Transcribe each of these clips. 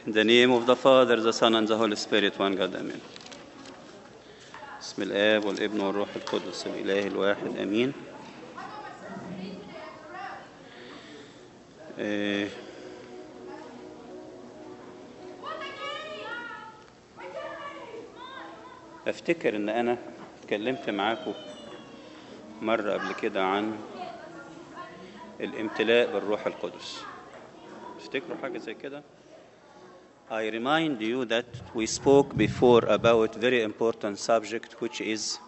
In the name of the Father, the Son, and the Holy Spirit, one God, Amen. بسم الآب والابن والروح القدس الإله الواحد آمين. آه، أفتكر إن أنا اتكلمت معاكم مرة قبل كده عن الامتلاء بالروح القدس. تفتكروا حاجة زي كده؟ I remind you that we spoke before about very important subject which is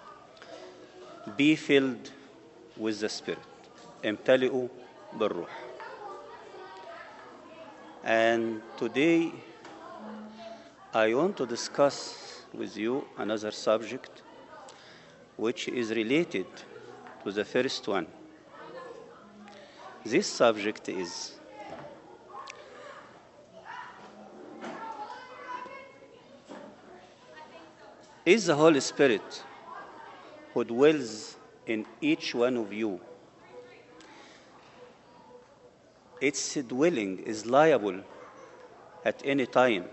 be filled with the Spirit. امتلئوا بالروح. And today I want to discuss with you another subject which is related to the first one. This subject is is the Holy Spirit who dwells in each one of you. Its dwelling is liable at any time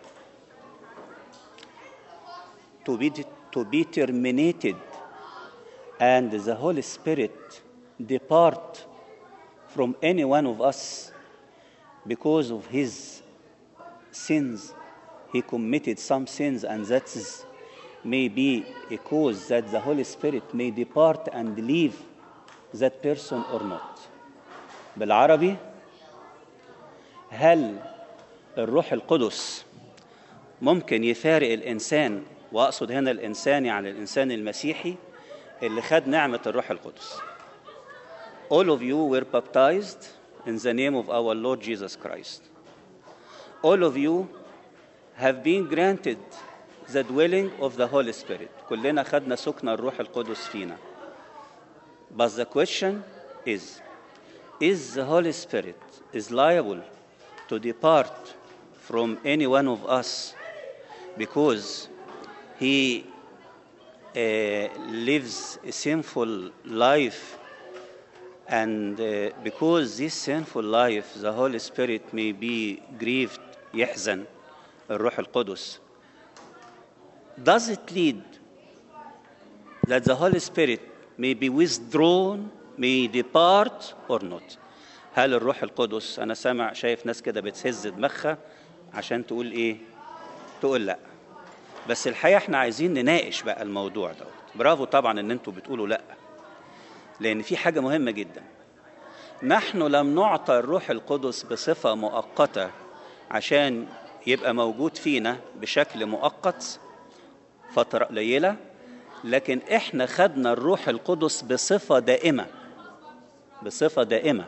to be, to be terminated, and the Holy Spirit depart from any one of us because of his sins. He committed some sins, and that is may be a cause that the Holy Spirit may depart and leave that person or not. بالعربي هل الروح القدس ممكن يفارق الإنسان وأقصد هنا الإنسان يعني الإنسان المسيحي اللي خد نعمة الروح القدس. All of you were baptized in the name of our Lord Jesus Christ. All of you have been granted the dwelling of the Holy Spirit. كلنا خدنا سكن الروح القدس فينا. But the question is, is the Holy Spirit is liable to depart from any one of us because he uh, lives a sinful life and uh, because this sinful life the Holy Spirit may be grieved يحزن الروح القدس does it lead that the Holy Spirit may be withdrawn, may depart or not? هل الروح القدس أنا سامع شايف ناس كده بتهز دماغها عشان تقول إيه؟ تقول لأ. بس الحقيقة إحنا عايزين نناقش بقى الموضوع دوت. برافو طبعا إن أنتوا بتقولوا لأ. لأن في حاجة مهمة جدا. نحن لم نعطى الروح القدس بصفة مؤقتة عشان يبقى موجود فينا بشكل مؤقت فترة قليلة لكن احنا خدنا الروح القدس بصفة دائمة بصفة دائمة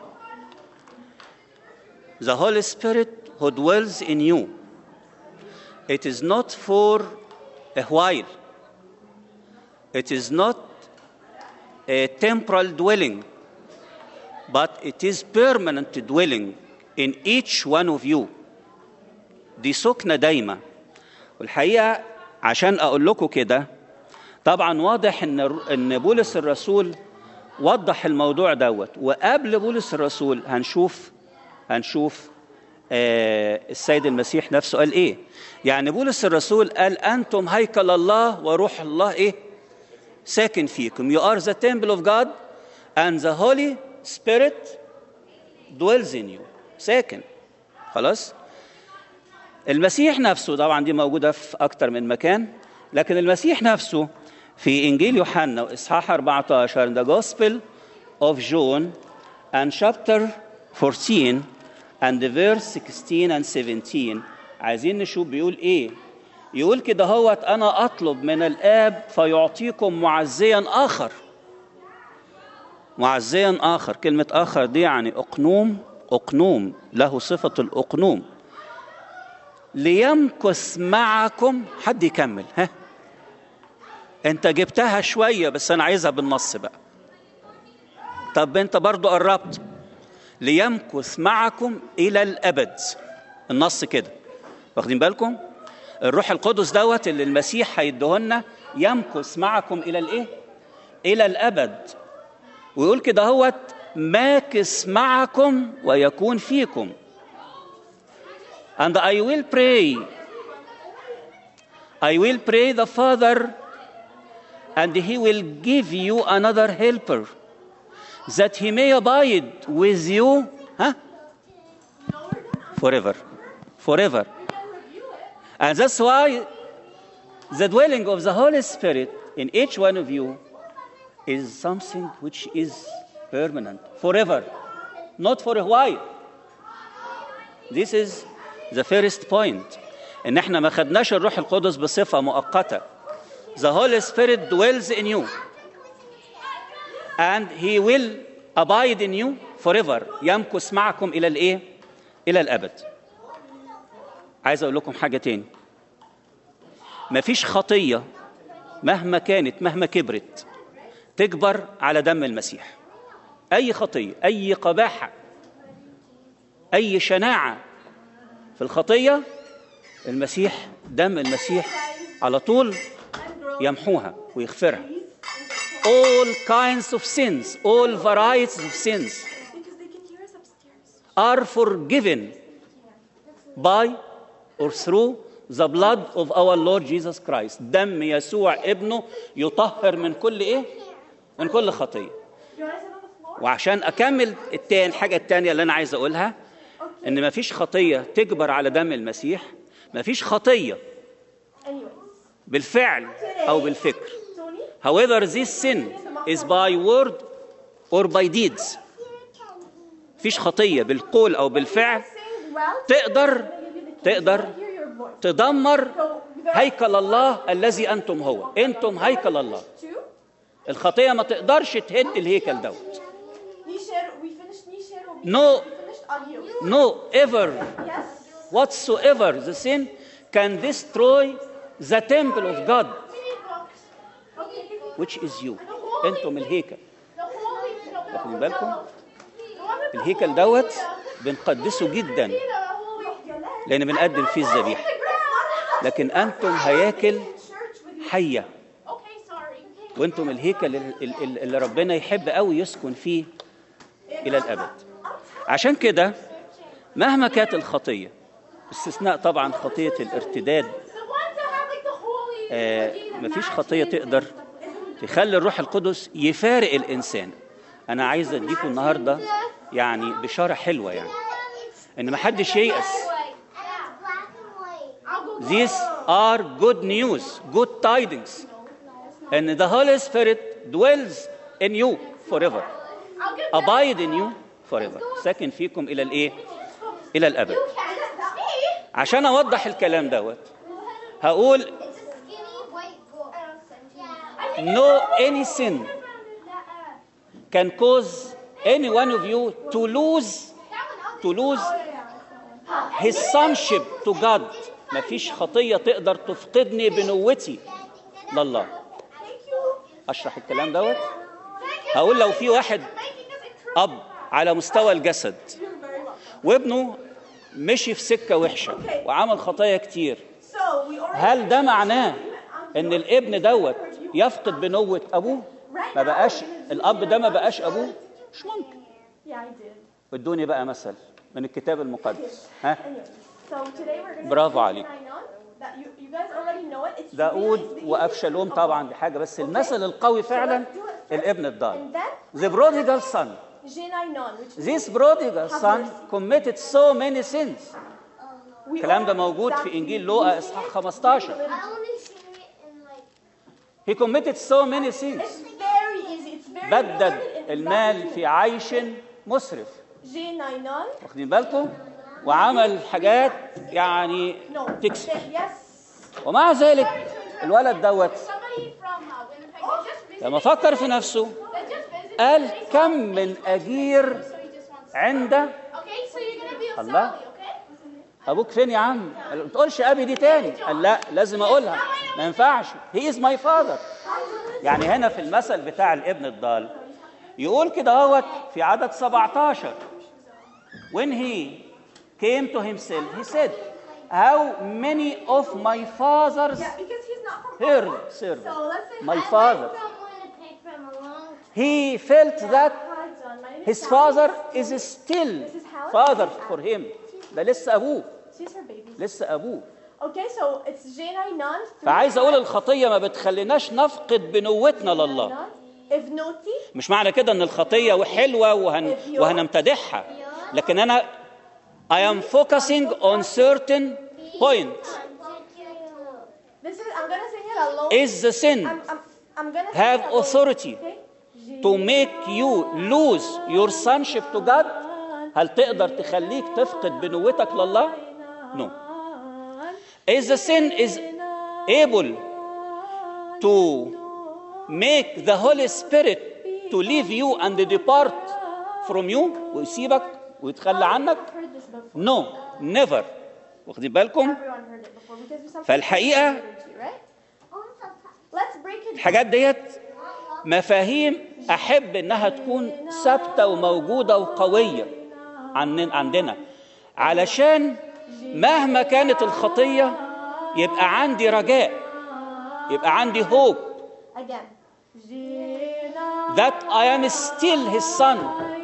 The Holy Spirit who dwells in you it is not for a while it is not a temporal dwelling but it is permanent dwelling in each one of you دي سكنة دايمة والحقيقة عشان اقول لكم كده طبعا واضح ان ان بولس الرسول وضح الموضوع دوت وقبل بولس الرسول هنشوف هنشوف آه السيد المسيح نفسه قال ايه يعني بولس الرسول قال انتم هيكل الله وروح الله ايه ساكن فيكم you are the temple of God and the Holy Spirit dwells in you ساكن خلاص المسيح نفسه طبعا دي موجوده في اكتر من مكان لكن المسيح نفسه في انجيل يوحنا واصحاح 14 the gospel of John and chapter 14 and the verse 16 and 17 عايزين نشوف بيقول ايه يقول كده هوت انا اطلب من الاب فيعطيكم معزيا اخر معزيا اخر كلمه اخر دي يعني اقنوم اقنوم له صفه الاقنوم ليمكث معكم حد يكمل ها انت جبتها شويه بس انا عايزها بالنص بقى طب انت برضو قربت ليمكث معكم الى الابد النص كده واخدين بالكم الروح القدس دوت اللي المسيح هيديهولنا يمكث معكم الى الايه الى الابد ويقول كده هوت ماكث معكم ويكون فيكم And I will pray. I will pray the Father, and he will give you another helper, that he may abide with you huh? forever. Forever. And that's why the dwelling of the Holy Spirit in each one of you is something which is permanent, forever, not for a while. This is the first point. ان احنا ما خدناش الروح القدس بصفه مؤقته. The Holy Spirit dwells in you. And he will abide in you forever. يمكث معكم الى الايه؟ الى الابد. عايز اقول لكم حاجه تاني. مفيش خطيه مهما كانت مهما كبرت تكبر على دم المسيح. اي خطيه، اي قباحه، اي شناعه في الخطيه المسيح دم المسيح على طول يمحوها ويغفرها all kinds of sins all varieties of sins Because they can hear us upstairs. are forgiven by or through the blood of our Lord Jesus Christ دم يسوع ابنه يطهر من كل ايه من كل خطيه You want to sit on the floor? وعشان اكمل التاني الحاجه التانيه اللي انا عايز اقولها ان مفيش خطيه تكبر على دم المسيح مفيش خطيه Anyways, بالفعل او بالفكر Tony, however this sin is by word or by deeds مفيش خطيه بالقول او بالفعل saying well, تقدر I'm gonna give you the keys. تقدر I hear your voice. تدمر So, the هيكل الله الذي انتم هو انتم هيكل الله two, الخطيه ما تقدرش تهد الهيكل دوت Nishero, we finished Nishero. We No. finished on you. no ever Yes. whatsoever the sin can destroy the temple of God Okay. which is you انتم الهيكل The holy, no, واخدين بالكم the one with the الهيكل دوت بنقدسه جدا the holy. لان بنقدم فيه الذبيحه لكن انتم هياكل حيه Okay, sorry. وانتم الهيكل ال- ال- ال- اللي ربنا يحب قوي يسكن فيه الى الابد عشان كده مهما كانت الخطيه باستثناء طبعا خطيه الارتداد The ones that have like the holy. آه مفيش خطيه تقدر تخلي الروح القدس يفارق الانسان انا عايز اديكم النهارده يعني بشاره حلوه يعني ان ما حدش ييأس I'll go These are good news, good tidings. And the Holy Spirit dwells in you forever. I'll get Abide in you forever. ساكن فيكم إلى الإيه؟ إلى الأبد. You can. Me? عشان أوضح الكلام دوت هقول no any sin can cause any one of you to lose to lose his sonship to God. مفيش خطية تقدر تفقدني بنوتي لله. أشرح الكلام دوت؟ هقول لو في واحد أب على مستوى الجسد وابنه مشي في سكة وحشة وعمل خطايا كتير So we already. هل ده معناه ان الابن دوت يفقد بنوة ابوه ما بقاش الاب ده ما بقاش ابوه مش ممكن Yeah, I did. ادوني بقى مثل من الكتاب المقدس ها Anyway, so today we're going to برافو عليك. that you, you guys already know it. It's داود really easy. وابشالوم طبعا دي حاجه بس المثل القوي فعلا الابن الضال And then the prodigal son Jenainon, which is this prodigal son committed so many sins we الكلام ده all- موجود في that انجيل we- لوقا we اصحاح see it. 15 he committed so many sins It's very easy. It's very بدد recorded in المال Matthew. في عيش مسرف Jenainon. واخدين بالكم وعمل حاجات يعني No. تكسف Yes. ومع ذلك الولد دوت Somebody from uh, Winnipeg that just visited. لما فكر في نفسه That just visited. قال today, كم من أجير So he just wants. عند Okay, so you're gonna be a الله. Sally, okay? أبوك فين يا عم؟ قال له، ما تقولش أبي دي تاني قال لا لازم أقولها ما ينفعش هي از ماي فاذر يعني هنا في المثل بتاع الابن الضال يقول كده اهوت في عدد 17 when he came to himself he said how many of my fathers Yeah, because he's not from heard Hong servant So let's say my hi. father he felt that Hi, John. My name is his Sally. father is still This is Howard. father for him ده لسه ابوه She's her baby. لسه ابوه Okay, so it's J99. فعايز اقول الخطيه ما بتخليناش نفقد بنوتنا لله If naughty, مش معنى كده ان الخطيه وحلوه وهن وهنمتدحها لكن انا I am focusing on certain point this is I'm gonna sing it alone. is the sin I'm, I'm, I'm gonna have sing it alone, authority okay? to make you lose your sonship to God هل تقدر تخليك تفقد بنوتك لله no is the sin is able to make the Holy Spirit to leave you and depart from you ويسيبك ويتخلى عنك I've heard this before. no never واخدين بالكم Everyone heard it before because we sometimes فالحقيقة right? Let's break it. الحاجات ديت مفاهيم احب انها تكون ثابته وموجوده وقويه عن عندنا علشان مهما كانت الخطيه يبقى عندي رجاء يبقى عندي hope Again. that I am still his son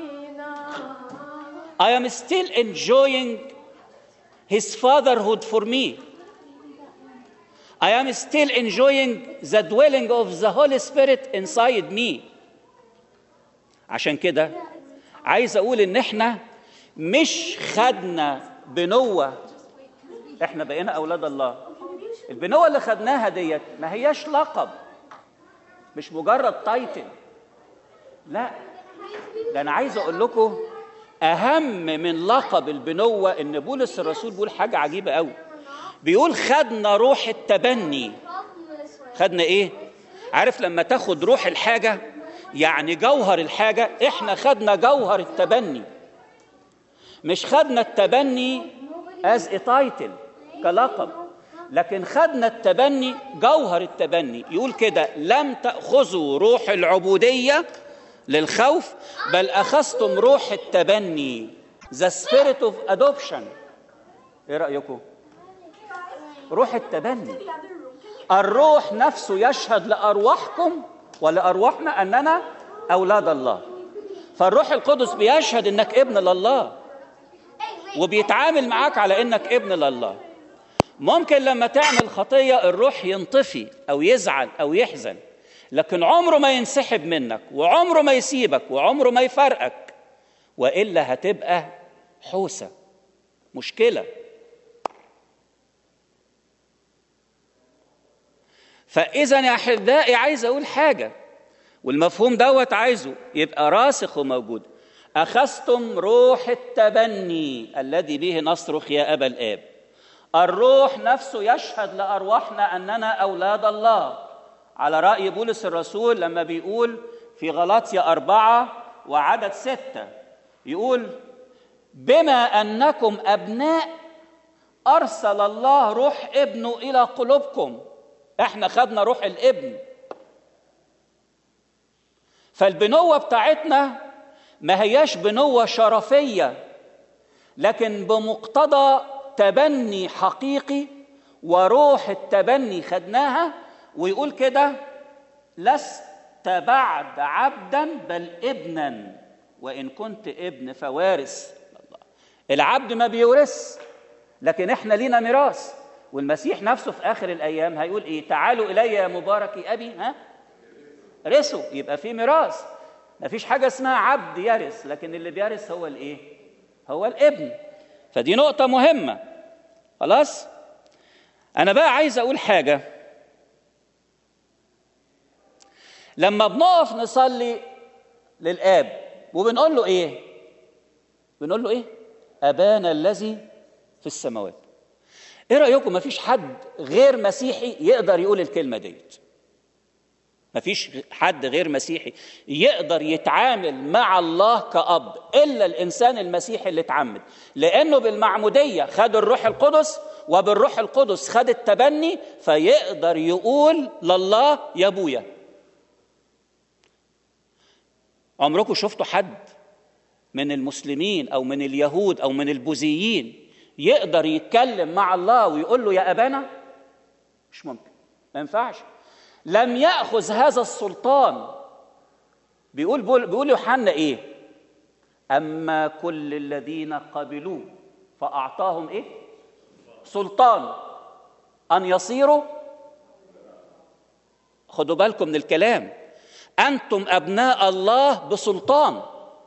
I am still enjoying his fatherhood for me I am still enjoying the dwelling of the Holy Spirit inside me عشان كده عايز اقول ان احنا مش خدنا بنوة احنا بقينا اولاد الله البنوة اللي خدناها ديت ما هياش لقب مش مجرد تايتل لا ده انا عايز اقول لكم اهم من لقب البنوة ان بولس الرسول بيقول حاجة عجيبة قوي بيقول خدنا روح التبني خدنا ايه عارف لما تاخد روح الحاجة يعني جوهر الحاجة احنا خدنا جوهر التبني مش خدنا التبني از تايتل كلقب لكن خدنا التبني جوهر التبني يقول كده لم تأخذوا روح العبودية للخوف بل أخذتم روح التبني the spirit of adoption ايه رأيكم روح التبني الروح نفسه يشهد لأرواحكم ولأرواحنا أننا أولاد الله فالروح القدس بيشهد أنك ابن لله وبيتعامل معاك على أنك ابن لله ممكن لما تعمل خطية الروح ينطفي أو يزعل أو يحزن لكن عمره ما ينسحب منك وعمره ما يسيبك وعمره ما يفرقك وإلا هتبقى حوسة مشكلة فإذا يا أحبائي عايز أقول حاجة والمفهوم دوت عايزه يبقى راسخ وموجود أخذتم روح التبني الذي به نصرخ يا أبا الآب الروح نفسه يشهد لأرواحنا أننا أولاد الله على رأي بولس الرسول لما بيقول في غلاطيا أربعة وعدد ستة يقول بما أنكم أبناء أرسل الله روح ابنه إلى قلوبكم احنا خدنا روح الابن فالبنوة بتاعتنا ما هياش بنوة شرفية لكن بمقتضى تبني حقيقي وروح التبني خدناها ويقول كده لست بعد عبدا بل ابنا وان كنت ابن فوارث الله العبد ما بيورث لكن احنا لينا ميراث والمسيح نفسه في اخر الايام هيقول ايه تعالوا الي يا مبارك ابي ها رثوا يبقى في ميراث مفيش حاجه اسمها عبد يرث لكن اللي بيرث هو الايه هو الابن فدي نقطه مهمه خلاص انا بقى عايز اقول حاجه لما بنقف نصلي للاب وبنقول له ايه بنقول له ايه ابانا الذي في السماوات ايه رايكم مفيش حد غير مسيحي يقدر يقول الكلمه ديت مفيش حد غير مسيحي يقدر يتعامل مع الله كأب إلا الإنسان المسيحي اللي اتعمد لأنه بالمعمودية خد الروح القدس وبالروح القدس خد التبني فيقدر يقول لله يا أبويا عمركم شفتوا حد من المسلمين أو من اليهود أو من البوذيين يقدر يتكلم مع الله ويقول له يا أبانا مش ممكن ما ينفعش لم ياخذ هذا السلطان بيقول بيقول يوحنا ايه اما كل الذين قبلوه فاعطاهم ايه سلطان ان يصيروا خدوا بالكم من الكلام انتم ابناء الله بسلطان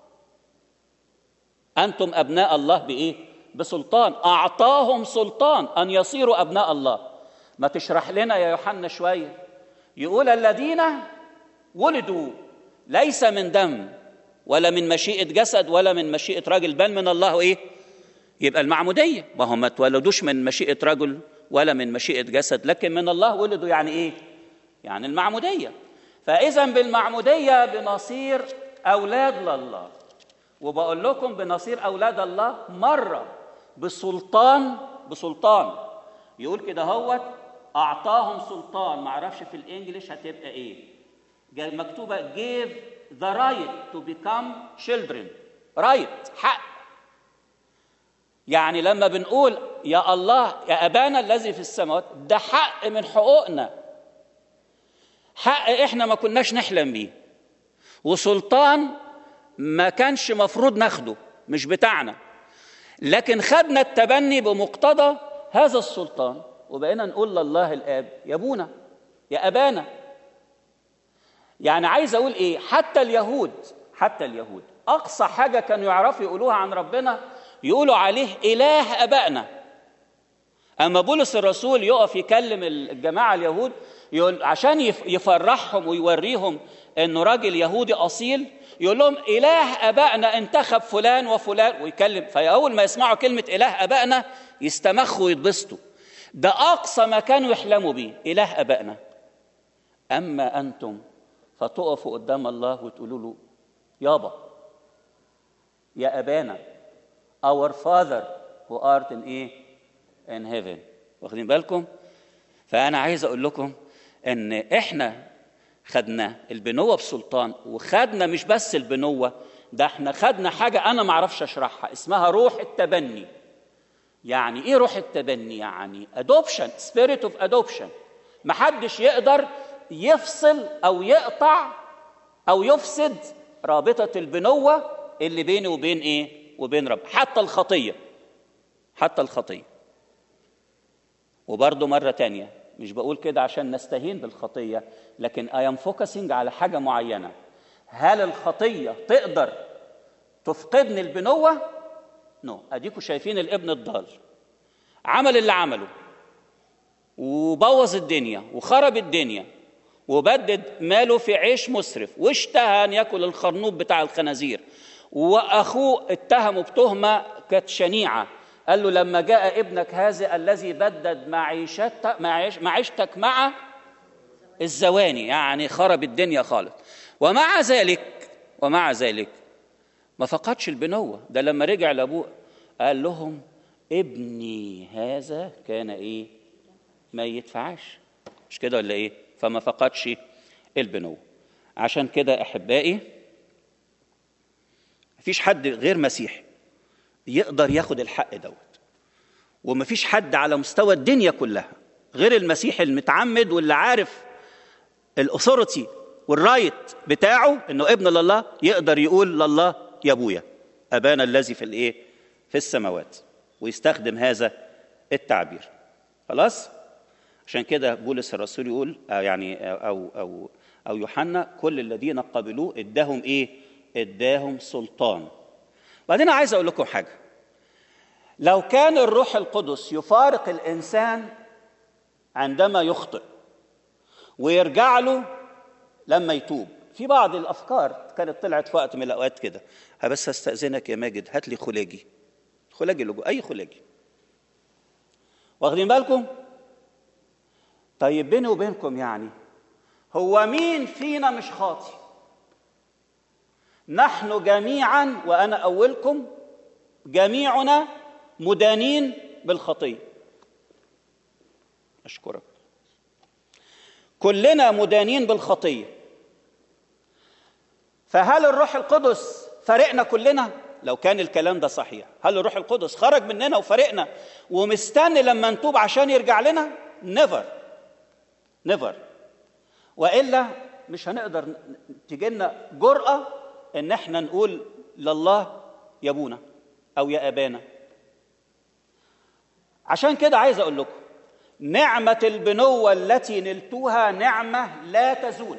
انتم ابناء الله بايه بسلطان اعطاهم سلطان ان يصيروا ابناء الله ما تشرح لنا يا يوحنا شويه يقول الذين ولدوا ليس من دم ولا من مشيئه جسد ولا من مشيئه رجل بل من الله ايه يبقى المعموديه ما هم ما اتولدوش من مشيئه رجل ولا من مشيئه جسد لكن من الله ولدوا يعني ايه يعني المعموديه فاذا بالمعموديه بنصير اولاد لله وبقول لكم بنصير اولاد الله مره بسلطان بسلطان يقول كده هوت اعطاهم سلطان ما اعرفش في الانجليش هتبقى ايه جا- مكتوبه gave the right to become children right حق يعني لما بنقول يا الله يا ابانا الذي في السماوات ده حق من حقوقنا حق احنا ما كناش نحلم بيه وسلطان ما كانش مفروض ناخده مش بتاعنا لكن خدنا التبني بمقتضى هذا السلطان وبقينا نقول لله الاب يا ابونا يا ابانا يعني عايز اقول ايه حتى اليهود حتى اليهود اقصى حاجه كانوا يعرفوا يقولوها عن ربنا يقولوا عليه اله ابائنا اما بولس الرسول يقف يكلم الجماعه اليهود يقول عشان يف- يفرحهم ويوريهم انه راجل يهودي اصيل يقول لهم اله ابائنا انتخب فلان وفلان ويكلم فاول ما يسمعوا كلمه اله ابائنا يستمخوا ويتبسطوا ده اقصى ما كانوا يحلموا بيه اله ابائنا اما انتم فتقفوا قدام الله وتقولوا له يابا يا ابانا our father who art in ايه in heaven واخدين بالكم فانا عايز اقول لكم ان احنا خدنا البنوه بسلطان وخدنا مش بس البنوه ده احنا خدنا حاجه انا ما اعرفش اشرحها اسمها روح التبني يعني ايه روح التبني يعني adoption spirit of adoption محدش يقدر يفصل او يقطع او يفسد رابطه البنوه اللي بيني وبين ايه وبين رب حتى الخطيه حتى الخطيه وبرضه مرة تانية مش بقول كده عشان نستهين بالخطية لكن I am focusing على حاجة معينة هل الخطية تقدر تفقدني البنوة؟ نو no. أديكوا شايفين الابن الضال عمل اللي عمله وبوظ الدنيا وخرب الدنيا وبدد ماله في عيش مسرف واشتهى ان ياكل الخرنوب بتاع الخنازير واخوه اتهمه بتهمه كانت شنيعه قال له لما جاء ابنك هذا الذي بدد معيشتك معيش معيشتك مع الزواني يعني خرب الدنيا خالص ومع ذلك ومع ذلك ما فقدش البنوه ده لما رجع لابوه قال لهم ابني هذا كان ايه ما يدفعش مش كده ولا ايه فما فقدش البنوه عشان كده احبائي مفيش حد غير مسيحي يقدر ياخد الحق دوت ومفيش حد على مستوى الدنيا كلها غير المسيح المتعمد واللي عارف الاثوريتي والرايت بتاعه انه ابن لله يقدر يقول لله يا ابويا ابانا الذي في الايه في السماوات ويستخدم هذا التعبير خلاص عشان كده بولس الرسول يقول آه يعني او او او يوحنا كل الذين قبلوه اداهم ايه اداهم سلطان بعدين عايز اقول لكم حاجه لو كان الروح القدس يفارق الانسان عندما يخطئ ويرجع له لما يتوب في بعض الافكار كانت طلعت في وقت من الاوقات كده بس استاذنك يا ماجد هات لي خلاجي خلاجي اللي جوه اي خلاجي واخدين بالكم طيب بيني وبينكم يعني هو مين فينا مش خاطي نحن جميعا وانا اولكم جميعنا مدانين بالخطيه اشكرك كلنا مدانين بالخطيه فهل الروح القدس فرقنا كلنا لو كان الكلام ده صحيح هل الروح القدس خرج مننا وفرقنا ومستني لما نتوب عشان يرجع لنا نيفر نيفر والا مش هنقدر تيجي لنا جرأة ان احنا نقول لله يا ابونا او يا ابانا عشان كده عايز اقول لكم نعمه البنوه التي نلتوها نعمه لا تزول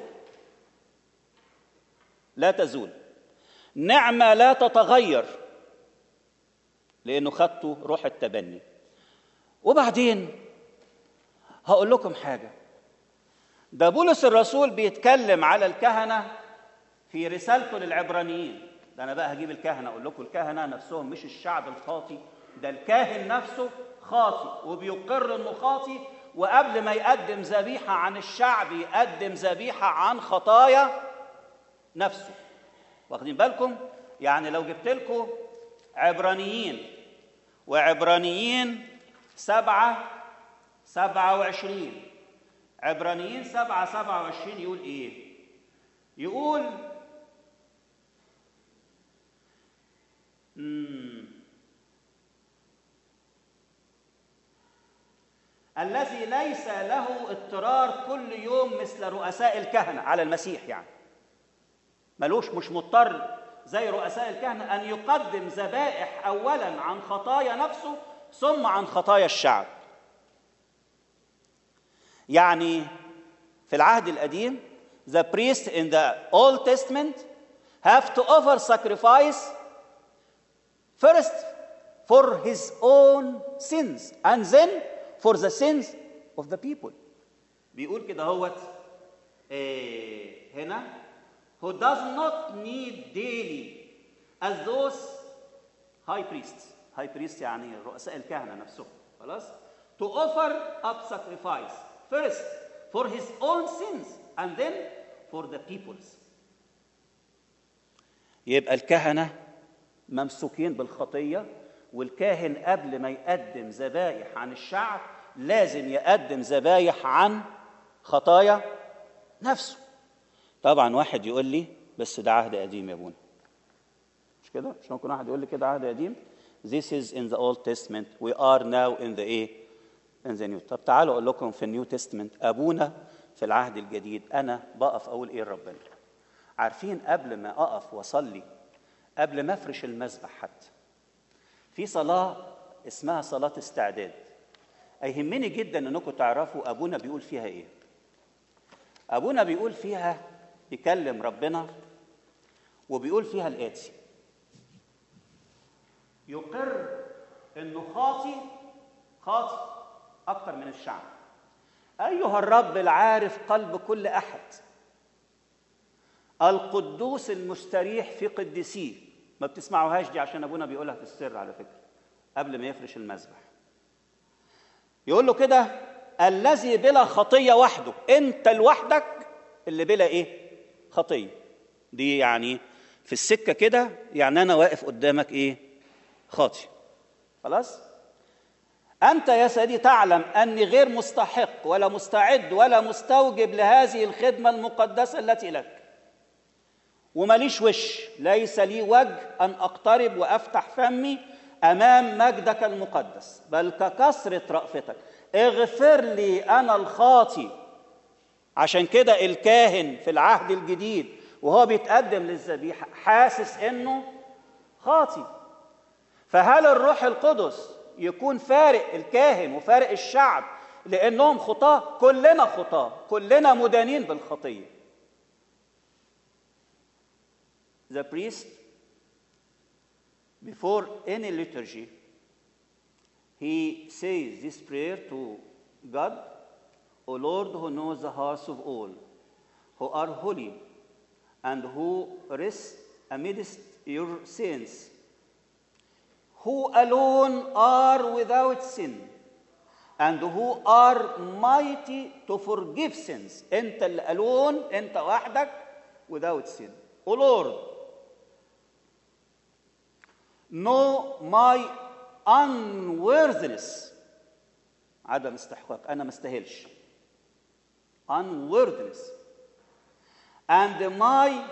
لا تزول نعمه لا تتغير لانه خدتوا روح التبني وبعدين هقول لكم حاجه ده بولس الرسول بيتكلم على الكهنه في رسالته للعبرانيين ده انا بقى هجيب الكهنه اقول لكم الكهنه نفسهم مش الشعب الخاطي ده الكاهن نفسه خاطي وبيقر انه خاطي وقبل ما يقدم ذبيحه عن الشعب يقدم ذبيحه عن خطايا نفسه واخدين بالكم يعني لو جبت لكم عبرانيين وعبرانيين سبعة سبعة وعشرين عبرانيين سبعة سبعة وعشرين يقول ايه يقول مم. الذي ليس له اضطرار كل يوم مثل رؤساء الكهنة على المسيح يعني ملوش مش مضطر زي رؤساء الكهنة أن يقدم ذبائح أولا عن خطايا نفسه ثم عن خطايا الشعب يعني في العهد القديم the priest in the Old Testament have to offer sacrifice first for his own sins and then for the sins of the people بيقول كده هوت إيه هنا who does not need daily as those high priests high priests يعني رؤساء الكهنة نفسهم خلاص to offer up sacrifice first for his own sins and then for the people's يبقى الكهنة ممسوكين بالخطية والكاهن قبل ما يقدم ذبايح عن الشعب لازم يقدم ذبايح عن خطايا نفسه طبعا واحد يقول لي بس ده عهد قديم يا ابونا مش كده مش ممكن واحد يقول لي كده عهد قديم This is in the Old Testament we are now in the ايه in the New طب تعالوا اقول لكم في النيو تستمنت ابونا في العهد الجديد انا بقف اقول ايه لربنا عارفين قبل ما اقف واصلي قبل ما افرش المذبح حتى في صلاه اسمها صلاه استعداد يهمني جدا انكم تعرفوا ابونا بيقول فيها ايه ابونا بيقول فيها يكلم ربنا وبيقول فيها الاتي يقر انه خاطي خاطي اكتر من الشعب ايها الرب العارف قلب كل احد القدوس المستريح في قدسيه ما بتسمعوهاش دي عشان ابونا بيقولها في السر على فكره قبل ما يفرش المذبح يقول له كده الذي بلا خطيه وحده انت لوحدك اللي بلا ايه خطيه دي يعني في السكه كده يعني انا واقف قدامك ايه خاطي خلاص انت يا سيدي تعلم اني غير مستحق ولا مستعد ولا مستوجب لهذه الخدمه المقدسه التي لك ومليش وش ليس لي وجه ان اقترب وافتح فمي امام مجدك المقدس بل ككثره رافتك اغفر لي انا الخاطي عشان كده الكاهن في العهد الجديد وهو بيتقدم للذبيحه حاسس انه خاطي فهل الروح القدس يكون فارق الكاهن وفارق الشعب لانهم خطاه كلنا خطاه كلنا مدانين بالخطيه the priest before any liturgy he says this prayer to god o lord who knows the hearts of all who are holy and who rest amidst your saints who alone are without sin and who are mighty to forgive sins انت اللي alone انت وحدك without sin O Lord know my unworthiness عدم استحقاق انا ما استاهلش unworthiness and my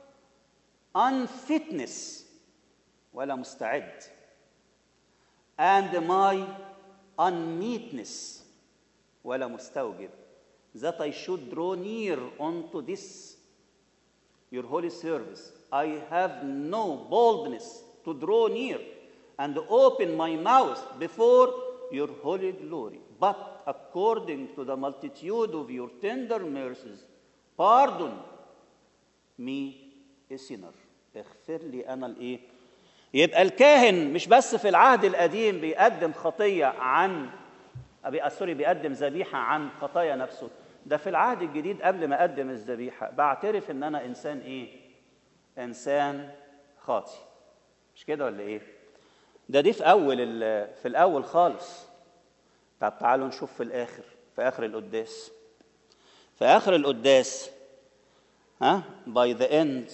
unfitness ولا مستعد and my unmeetness ولا مستوجب that I should draw near unto this your holy service. I have no boldness to draw near and open my mouth before your holy glory. But according to the multitude of your tender mercies, pardon me a sinner. اغفر لي أنا الإيه؟ يبقى الكاهن مش بس في العهد القديم بيقدم خطية عن أبي سوري بيقدم ذبيحة عن خطايا نفسه ده في العهد الجديد قبل ما أقدم الذبيحة بعترف إن أنا إنسان إيه؟ إنسان خاطي مش كده ولا إيه؟ ده دي في أول ال- في الأول خالص طب تعالوا نشوف في الآخر في آخر القداس في آخر القداس ها by the end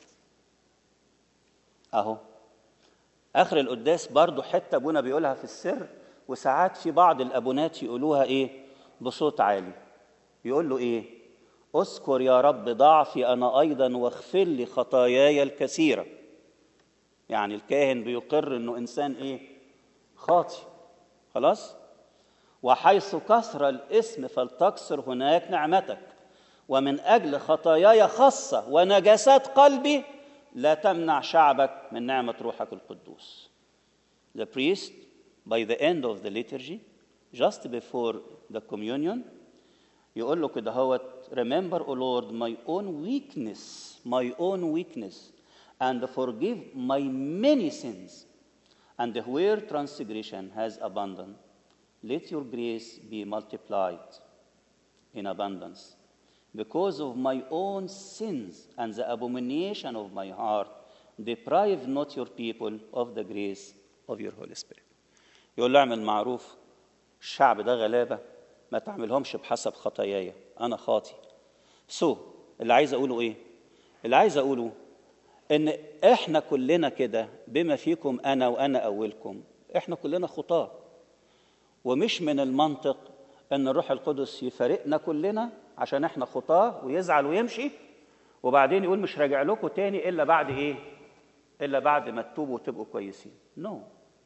أهو آخر القداس برضو حتة أبونا بيقولها في السر وساعات في بعض الأبونات يقولوها إيه بصوت عالي يقول له إيه اذكر يا رب ضعفي أنا أيضا واغفر لي خطاياي الكثيرة يعني الكاهن بيقر إنه إنسان إيه خاطي خلاص وحيث كثر الاسم فلتكثر هناك نعمتك ومن اجل خطاياي خاصه ونجاسات قلبي لا تمنع شعبك من نعمه روحك القدوس. The priest by the end of the liturgy just before the communion يقول له كده هو remember O Lord my own weakness my own weakness and forgive my many sins and where transgression has abundant let your grace be multiplied in abundance. Because of my own sins and the abomination of my heart, deprive not your people of the grace of your Holy Spirit. يقول له اعمل معروف الشعب ده غلابة ما تعملهمش بحسب خطاياي أنا خاطي سو اللي عايز أقوله إيه؟ اللي عايز أقوله إن إحنا كلنا كده بما فيكم أنا وأنا أولكم إحنا كلنا خطاه ومش من المنطق ان الروح القدس يفارقنا كلنا عشان احنا خطاه ويزعل ويمشي وبعدين يقول مش راجع لكم تاني الا بعد ايه؟ الا بعد ما تتوبوا وتبقوا كويسين. نو.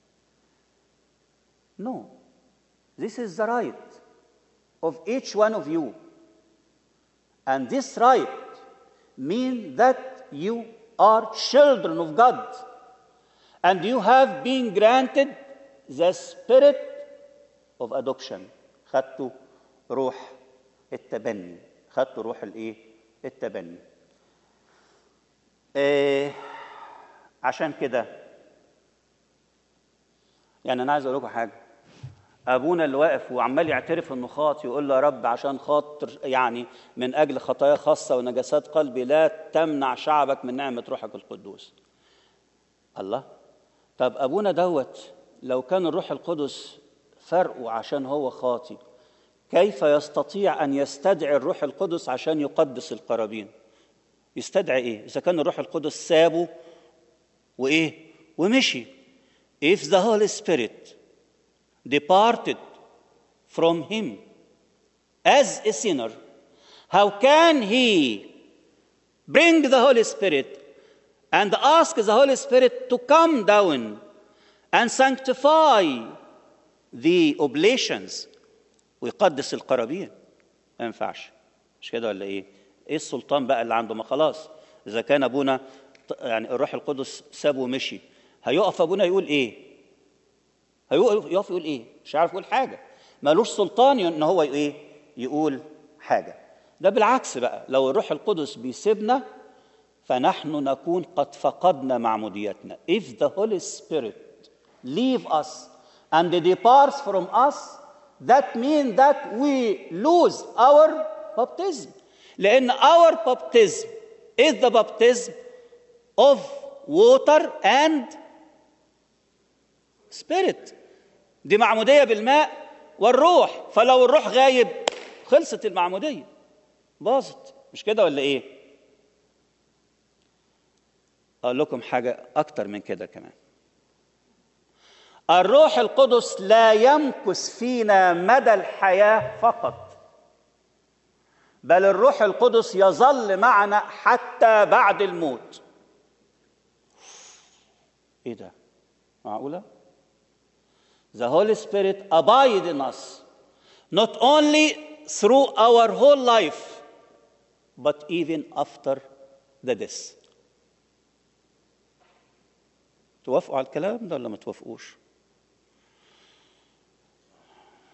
نو. This is the right of each one of you. And this right means that you are children of God. And you have been granted the spirit of adoption خدتوا روح التبني خدتوا روح الايه التبني إيه عشان كده يعني انا عايز اقول لكم حاجه ابونا اللي واقف وعمال يعترف انه خاطي يقول له يا رب عشان خاطر يعني من اجل خطايا خاصه ونجاسات قلبي لا تمنع شعبك من نعمه روحك القدوس الله طب ابونا دوت لو كان الروح القدس فرقه عشان هو خاطي كيف يستطيع ان يستدعي الروح القدس عشان يقدس القرابين يستدعي ايه اذا كان الروح القدس سابه وايه ومشي if the Holy Spirit departed from him as a sinner how can he bring the Holy Spirit and ask the Holy Spirit to come down and sanctify the oblations ويقدس القرابين ما ينفعش مش كده ولا ايه؟ ايه السلطان بقى اللي عنده ما خلاص اذا كان ابونا ط- يعني الروح القدس سابه ومشي هيقف ابونا يقول ايه؟ هيقف يقف يقول ايه؟ مش عارف يقول حاجه مالوش سلطان ان هو ايه؟ يقول حاجه ده بالعكس بقى لو الروح القدس بيسيبنا فنحن نكون قد فقدنا معموديتنا if the Holy Spirit leave us and departs from us that means that we lose our baptism لأن our baptism is the baptism of water and spirit دي معمودية بالماء والروح فلو الروح غايب خلصت المعمودية باظت مش كده ولا ايه اقول لكم حاجة اكتر من كده كمان الروح القدس لا يمكث فينا مدى الحياة فقط بل الروح القدس يظل معنا حتى بعد الموت ايه ده معقولة The Holy Spirit abide in us not only through our whole life but even after the death توافقوا على الكلام ده ولا ما توافقوش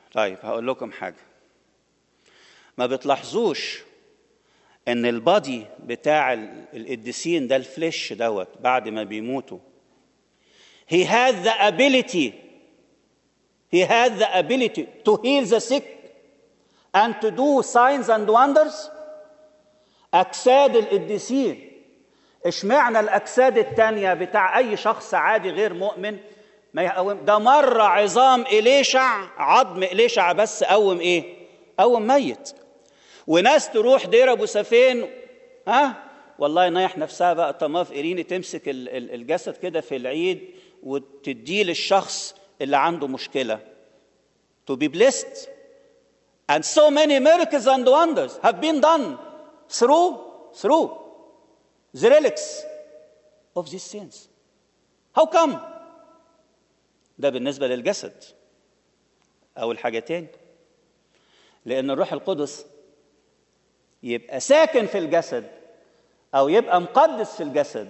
طيب هقول لكم حاجة ما بتلاحظوش ان البادي بتاع ال- القديسين ده الفليش دوت بعد ما بيموتوا he had the ability he had the ability to heal the sick and to do signs and wonders اجساد القديسين اشمعنى الاجساد التانية بتاع اي شخص عادي غير مؤمن ما يقوم ده مره عظام اليشع عظم اليشع بس قوم ايه قوم ميت وناس تروح دير ابو سفين ها والله نايح نفسها بقى طماف إيريني تمسك ال- ال- الجسد كده في العيد وتديه للشخص اللي عنده مشكله to be blessed and so many miracles and wonders have been done through through the relics of these saints how come ده بالنسبه للجسد اول حاجه تاني لان الروح القدس يبقى ساكن في الجسد او يبقى مقدس في الجسد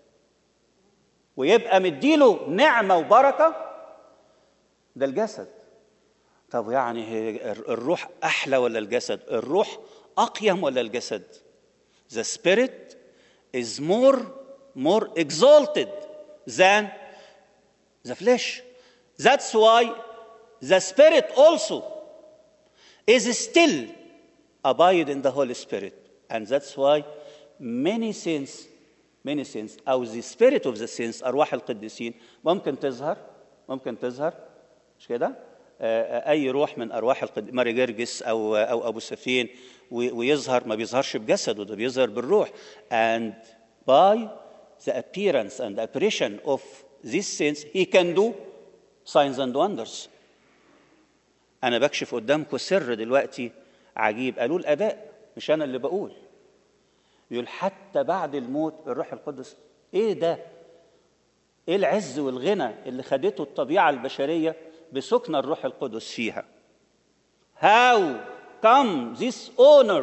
ويبقى مديله نعمه وبركه ده الجسد طب يعني هي الروح احلى ولا الجسد الروح اقيم ولا الجسد the spirit is more more exalted than the flesh that's why the spirit also is still abide in the holy spirit and that's why many saints many saints او the spirit of the saints ارواح القديسين ممكن تظهر ممكن تظهر مش كده آه، اي روح من ارواح القد... ماري جرجس او او ابو سفين و- ويظهر ما بيظهرش بجسده ده بيظهر بالروح and by the appearance and apparition of these saints he can do signs and wonders انا بكشف قدامكم سر دلوقتي عجيب قالوا الاباء مش انا اللي بقول يقول حتى بعد الموت الروح القدس ايه ده ايه العز والغنى اللي خدته الطبيعه البشريه بسكن الروح القدس فيها how come this honor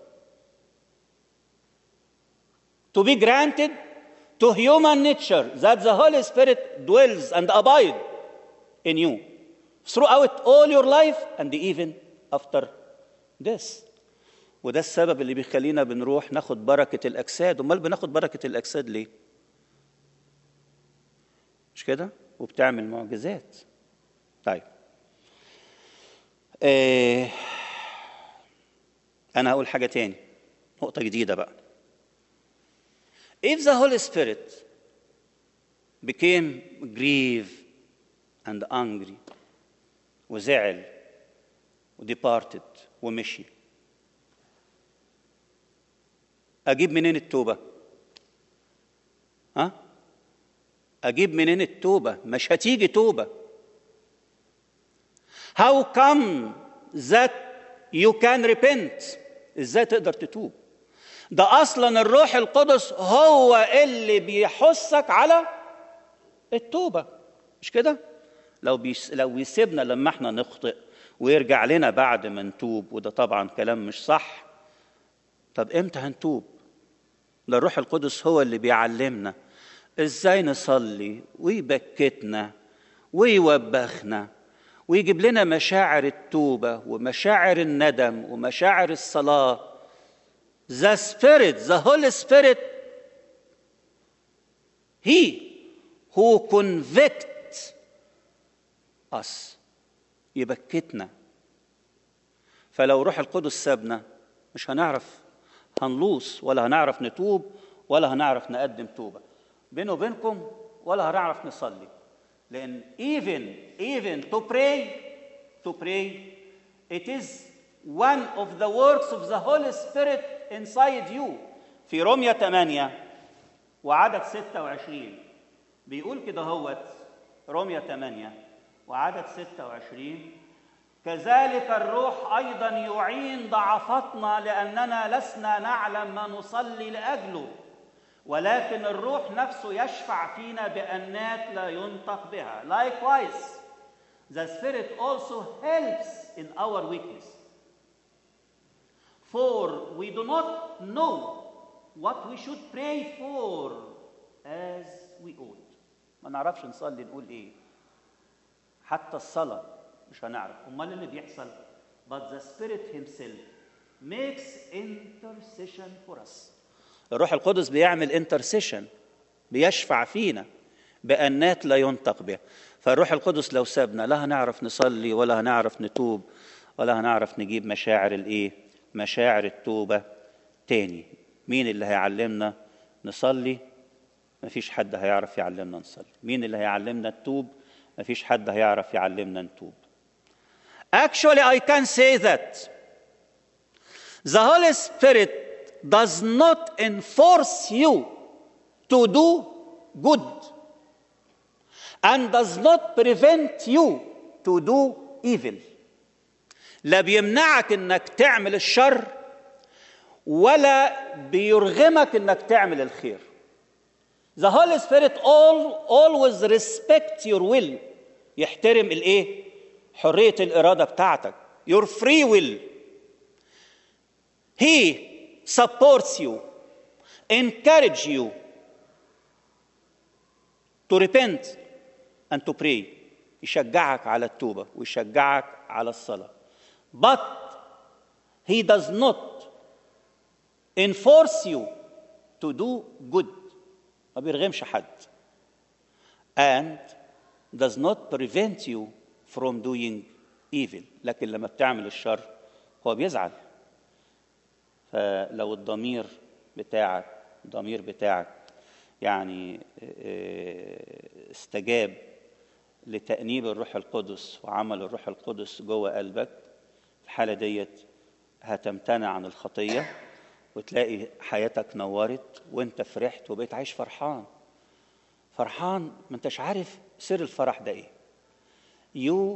to be granted to human nature that the holy spirit dwells and abide in you throughout all your life and even after death وده السبب اللي بيخلينا بنروح ناخد بركة الأجساد أمال بناخد بركة الأجساد ليه؟ مش كده؟ وبتعمل معجزات طيب آه أنا هقول حاجة تاني نقطة جديدة بقى If the Holy Spirit became grieved and angry وزعل وديبارتد ومشي اجيب منين التوبه ها اجيب منين التوبه مش هتيجي توبه how come that you can repent ازاي تقدر تتوب ده اصلا الروح القدس هو اللي بيحثك على التوبه مش كده لو بيس لو بيسيبنا لما احنا نخطئ ويرجع لنا بعد ما نتوب وده طبعا كلام مش صح طب امتى هنتوب ده الروح القدس هو اللي بيعلمنا ازاي نصلي ويبكتنا ويوبخنا ويجيب لنا مشاعر التوبه ومشاعر الندم ومشاعر الصلاه The Spirit, the Holy Spirit, He who convicts us يبكتنا فلو روح القدس سابنا مش هنعرف هنلوص ولا هنعرف نتوب ولا هنعرف نقدم توبه بيني وبينكم ولا هنعرف نصلي لان even even to pray to pray it is one of the works of the Holy Spirit inside you في رومية 8 وعدد 26 بيقول كده هوت رومية 8 وعدد 26 كذلك الروح ايضا يعين ضعفتنا لاننا لسنا نعلم ما نصلي لاجله ولكن الروح نفسه يشفع فينا بانات لا ينطق بها likewise the spirit also helps in our weakness for we do not know what we should pray for as we ought ما نعرفش نصلي نقول ايه حتى الصلاه مش هنعرف امال اللي بيحصل but the spirit himself makes intercession for us الروح القدس بيعمل انترسيشن بيشفع فينا بأنات لا ينطق بها فالروح القدس لو سابنا لا هنعرف نصلي ولا هنعرف نتوب ولا هنعرف نجيب مشاعر الايه مشاعر التوبة تاني مين اللي هيعلمنا نصلي مفيش حد هيعرف يعلمنا نصلي مين اللي هيعلمنا نتوب مفيش حد هيعرف يعلمنا نتوب Actually, I can say that the Holy Spirit does not enforce you to do good and does not prevent you to do evil. لا بيمنعك انك تعمل الشر ولا بيرغمك انك تعمل الخير. The Holy Spirit all, always respect your will. يحترم الايه؟ حرية الإرادة بتاعتك. Your free will. He supports you, encourage you to repent and to pray. يشجعك على التوبة ويشجعك على الصلاة. But he does not enforce you to do good. ما بيرغمش حد. And does not prevent you from doing evil. لكن لما بتعمل الشر هو بيزعل. فلو الضمير بتاعك الضمير بتاعك يعني استجاب لتأنيب الروح القدس وعمل الروح القدس جوه قلبك في الحالة ديت هتمتنع عن الخطية وتلاقي حياتك نورت وانت فرحت وبقيت عايش فرحان فرحان ما انتش عارف سر الفرح ده ايه you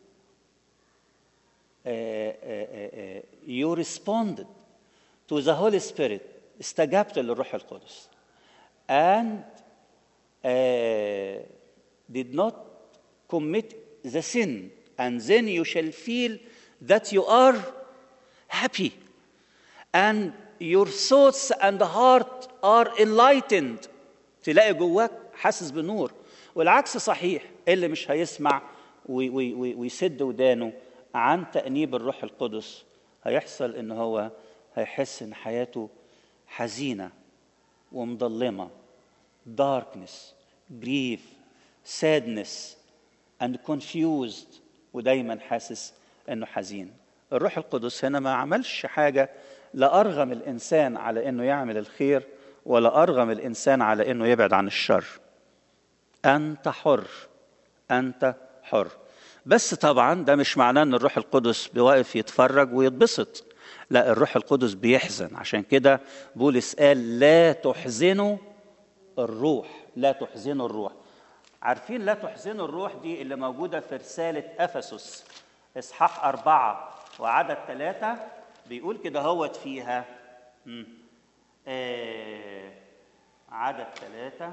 uh, uh, uh, you responded to the Holy Spirit استجبت للروح القدس and uh, did not commit the sin and then you shall feel that you are happy and your thoughts and heart are enlightened تلاقي جواك حاسس بنور والعكس صحيح اللي مش هيسمع وي- وي- وي- ويسد ودانه عن تأنيب الروح القدس هيحصل ان هو هيحس ان حياته حزينه ومظلمه darkness grief sadness and confused ودايما حاسس انه حزين الروح القدس هنا ما عملش حاجه لا ارغم الانسان على انه يعمل الخير ولا ارغم الانسان على انه يبعد عن الشر انت حر انت حر بس طبعا ده مش معناه ان الروح القدس بيوقف يتفرج ويتبسط لا الروح القدس بيحزن عشان كده بولس قال لا تحزنوا الروح لا تحزنوا الروح عارفين لا تحزنوا الروح دي اللي موجودة في رسالة أفسس إصحاح أربعة وعدد ثلاثة بيقول كده هوت فيها مم. آه عدد ثلاثة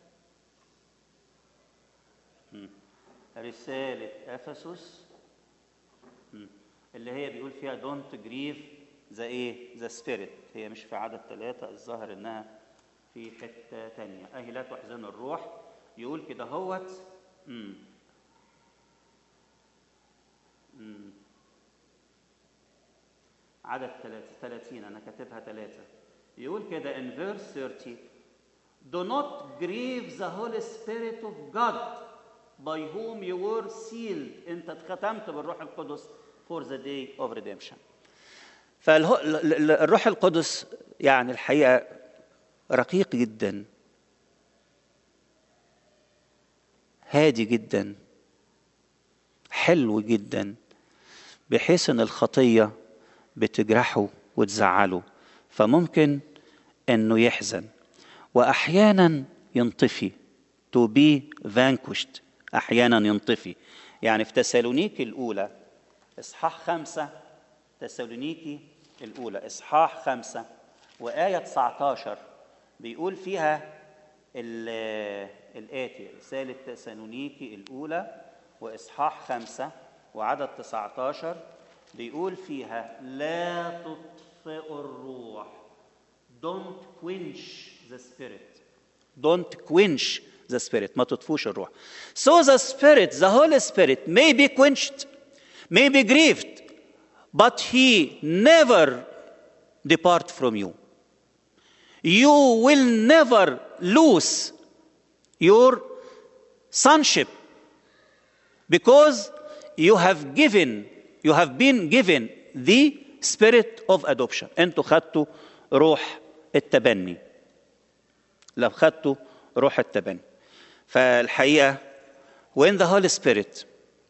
مم. رسالة أفسس مم. اللي هي بيقول فيها دونت جريف ذا ايه ذا سبيريت هي مش في عدد ثلاثة الظاهر انها في حتة تانية اهي لا تحزن الروح يقول كده هوت مم. مم. عدد 30 انا كاتبها ثلاثة يقول كده in verse 30 Do not grieve the Holy Spirit of God by whom you were sealed انت اتختمت بالروح القدس for the day of redemption فالروح القدس يعني الحقيقة رقيق جدا هادي جدا حلو جدا بحيث ان الخطيه بتجرحه وتزعله فممكن انه يحزن واحيانا ينطفي to be vanquished احيانا ينطفي يعني في تسالونيكي الاولى اصحاح خمسة تسالونيكي الاولى اصحاح خمسة وايه 19 بيقول فيها ال- الآتي رسالة تسالونيكي الأولى وإصحاح خمسة وعدد 19 بيقول فيها لا تطفئوا الروح don't quench the spirit don't quench the spirit ما تطفوش الروح so the spirit the Holy Spirit may be quenched may be grieved, but he never depart from you. You will never lose your sonship because you have given you have been given the spirit of adoption انتوا خدتوا روح التبني لو خدتوا روح التبني فالحقيقه when the Holy Spirit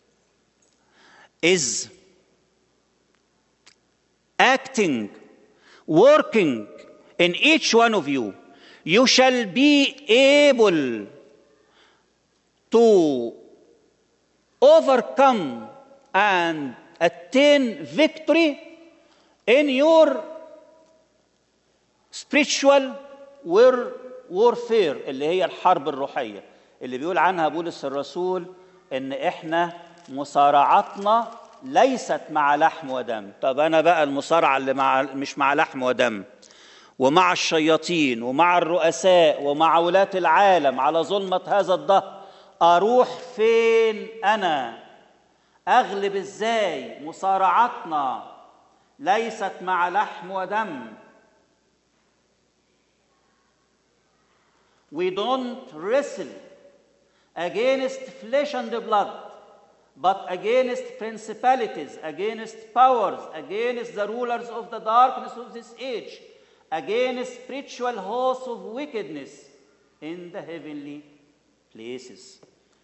is acting working in each one of you you shall be able to overcome and attain victory in your spiritual war warfare اللي هي الحرب الروحية اللي بيقول عنها بولس الرسول ان احنا مصارعتنا ليست مع لحم ودم طب انا بقى المصارعة اللي مع مش مع لحم ودم ومع الشياطين ومع الرؤساء ومع ولاة العالم على ظلمة هذا الدهر اروح فين انا اغلب ازاي مصارعتنا ليست مع لحم ودم we don't wrestle against flesh and blood but against principalities against powers against the rulers of the darkness of this age against spiritual hosts of wickedness in the heavenly places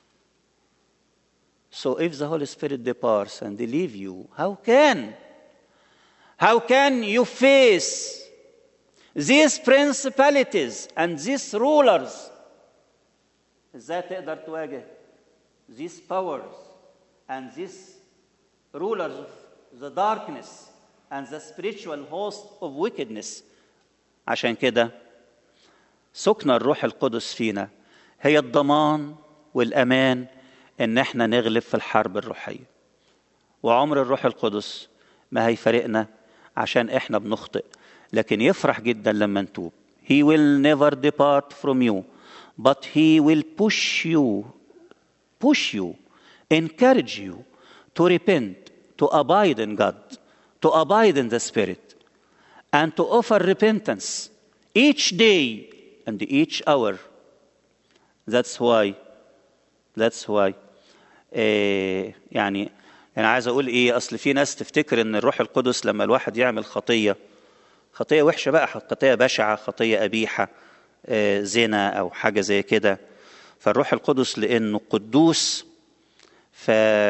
so if the Holy Spirit departs and leave you, how can? How can you face these principalities and these rulers? ازاي تقدر تواجه these powers and these rulers of the darkness and the spiritual host of wickedness عشان كده سكن الروح القدس فينا هي الضمان والامان ان احنا نغلب في الحرب الروحيه وعمر الروح القدس ما هيفارقنا عشان احنا بنخطئ لكن يفرح جدا لما نتوب he will never depart from you but he will push you push you encourage you to repent to abide in God to abide in the spirit and to offer repentance each day and each hour that's why that's why إيه يعني انا عايز اقول ايه اصل في ناس تفتكر ان الروح القدس لما الواحد يعمل خطيه خطيه وحشه بقى خطيه بشعه خطيه قبيحه إيه زنا او حاجه زي كده فالروح القدس لانه قدوس ف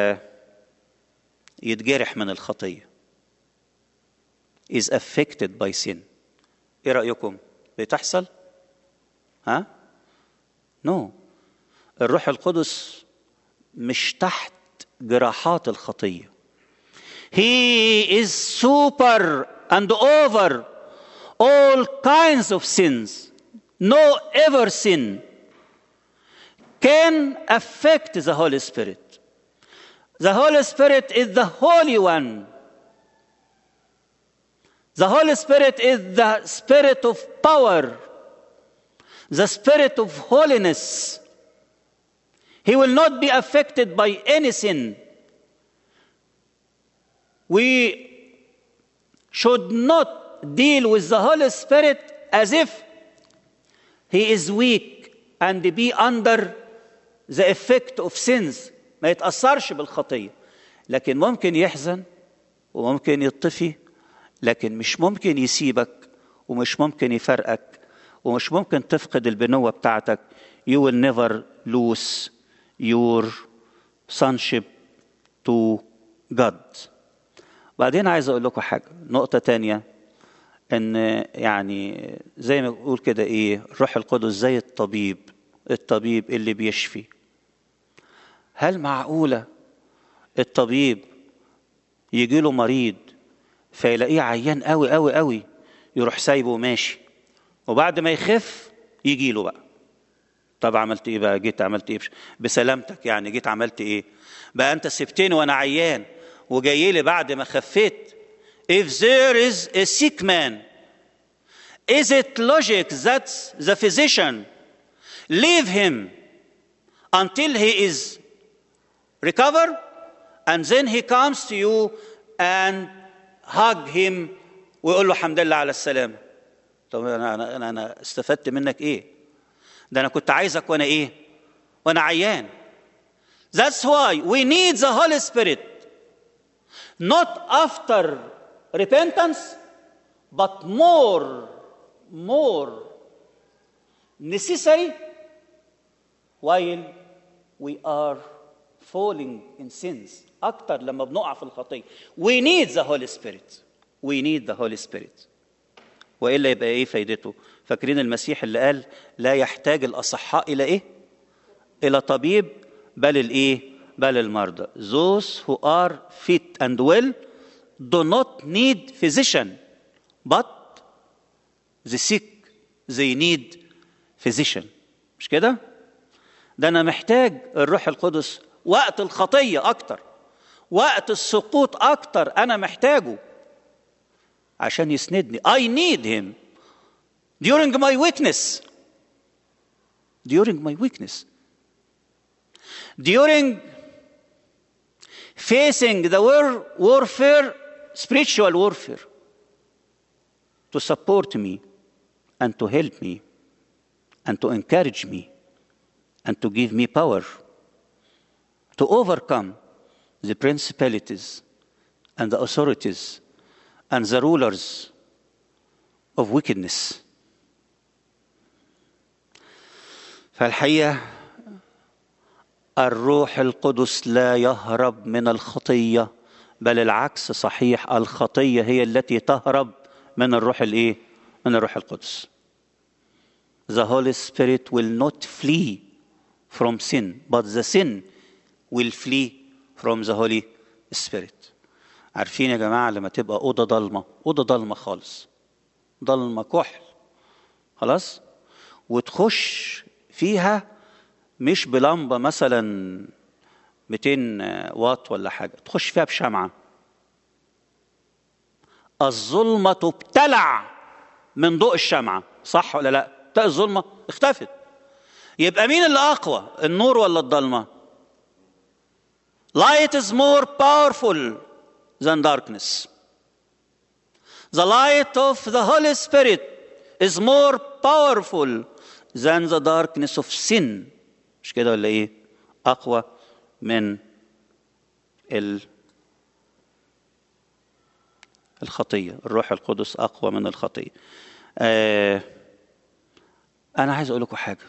يتجرح من الخطيه is affected by sin ايه رايكم بتحصل ها نو no. الروح القدس مش تحت جراحات الخطيه he is super and over all kinds of sins no ever sin can affect the holy spirit the holy spirit is the holy one the holy spirit is the spirit of power the spirit of holiness he will not be affected by any sin. We should not deal with the Holy Spirit as if he is weak and be under the effect of sins. ما يتأثرش بالخطية. لكن ممكن يحزن وممكن يطفي لكن مش ممكن يسيبك ومش ممكن يفرقك ومش ممكن تفقد البنوة بتاعتك. You will never lose your sonship to God. بعدين عايز اقول لكم حاجه نقطه تانية ان يعني زي ما بقول كده ايه الروح القدس زي الطبيب الطبيب اللي بيشفي هل معقوله الطبيب يجي له مريض فيلاقيه عيان قوي قوي قوي يروح سايبه وماشي وبعد ما يخف يجي له بقى طب عملت ايه بقى جيت عملت ايه بسلامتك يعني جيت عملت ايه بقى انت سبتني وانا عيان وجاي لي بعد ما خفيت if there is a sick man is it logic that the physician leave him until he is recover and then he comes to you and hug him ويقول له الحمد لله على السلامه طب انا انا انا, أنا استفدت منك ايه ده انا كنت عايزك وانا ايه وانا عيان that's why we need the holy spirit not after repentance but more more necessary while we are falling in sins اكتر لما بنقع في الخطيه we need the holy spirit we need the holy spirit والا يبقى ايه فايدته فاكرين المسيح اللي قال لا يحتاج الاصحاء الى ايه الى طبيب بل الايه بل المرضى those who are fit and well do not need physician but the sick they need physician مش كده ده انا محتاج الروح القدس وقت الخطيه اكتر وقت السقوط اكتر انا محتاجه عشان يسندني I need him during my weakness during my weakness during facing the war- warfare spiritual warfare to support me and to help me and to encourage me and to give me power to overcome the principalities and the authorities and the rulers of wickedness. فالحقيقة الروح القدس لا يهرب من الخطية بل العكس صحيح الخطية هي التي تهرب من الروح الايه؟ من الروح القدس. The Holy Spirit will not flee from sin, but the sin will flee from the Holy Spirit. عارفين يا جماعة لما تبقى أوضة ضلمة أوضة ضلمة خالص ضلمة كحل خلاص وتخش فيها مش بلمبة مثلا 200 واط ولا حاجة تخش فيها بشمعة الظلمة تبتلع من ضوء الشمعة صح ولا لا تلاقي الظلمة اختفت يبقى مين اللي أقوى النور ولا الضلمة Light is more powerful than darkness. The light of the Holy Spirit is more powerful than the darkness of sin. مش كده ولا ايه؟ أقوى من ال الخطية، الروح القدس أقوى من الخطية. آه أنا عايز أقول لكم حاجة.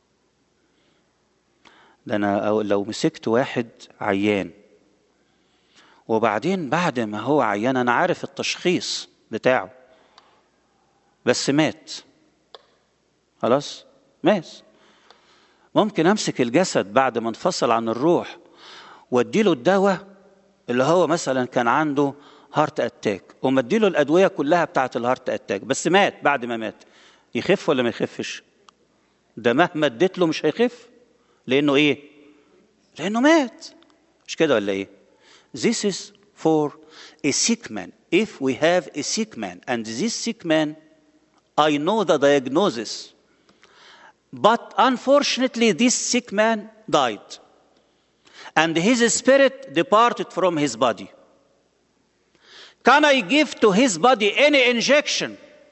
ده أنا أو- لو مسكت واحد عيان وبعدين بعد ما هو عيان انا عارف التشخيص بتاعه بس مات خلاص مات ممكن امسك الجسد بعد ما انفصل عن الروح واديله الدواء اللي هو مثلا كان عنده هارت اتاك ومديله الادويه كلها بتاعه الهارت اتاك بس مات بعد ما مات يخف ولا ما يخفش ده مهما اديت له مش هيخف لانه ايه لانه مات مش كده ولا ايه This is for a sick man. If we have a sick man, and this sick man, I know the diagnosis, but unfortunately, this sick man died, and his spirit departed from his body. Can I give to his body any injection?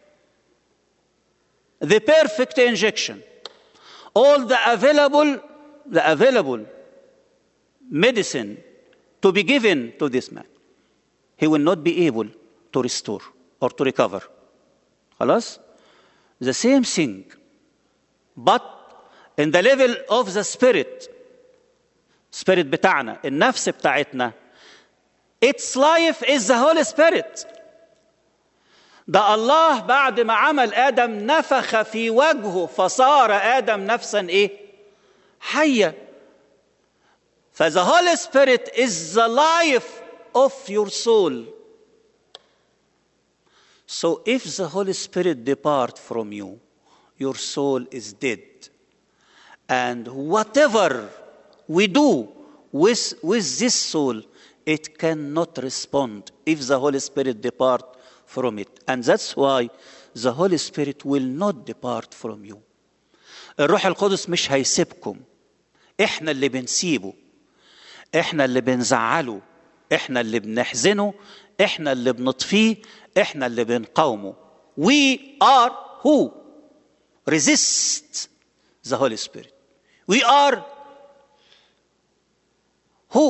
The perfect injection. All the available, the available medicine to be given to this man. He will not be able to restore or to recover. خلاص? The same thing, but in the level of the spirit, spirit بتاعنا, النفس بتاعتنا, its life is the Holy Spirit. ده الله بعد ما عمل آدم نفخ في وجهه فصار آدم نفسا إيه؟ حية فذا Holy Spirit is the life of your soul. So if the Holy Spirit depart from you, your soul is dead. And whatever we do with, with this soul, it cannot respond if the Holy Spirit depart from it. And that's why the Holy Spirit will not depart from you. الروح القدس مش هيسيبكم احنا اللي بنسيبه احنا اللي بنزعله احنا اللي بنحزنه احنا اللي بنطفيه احنا اللي بنقاومه we are who resist the Holy Spirit we are who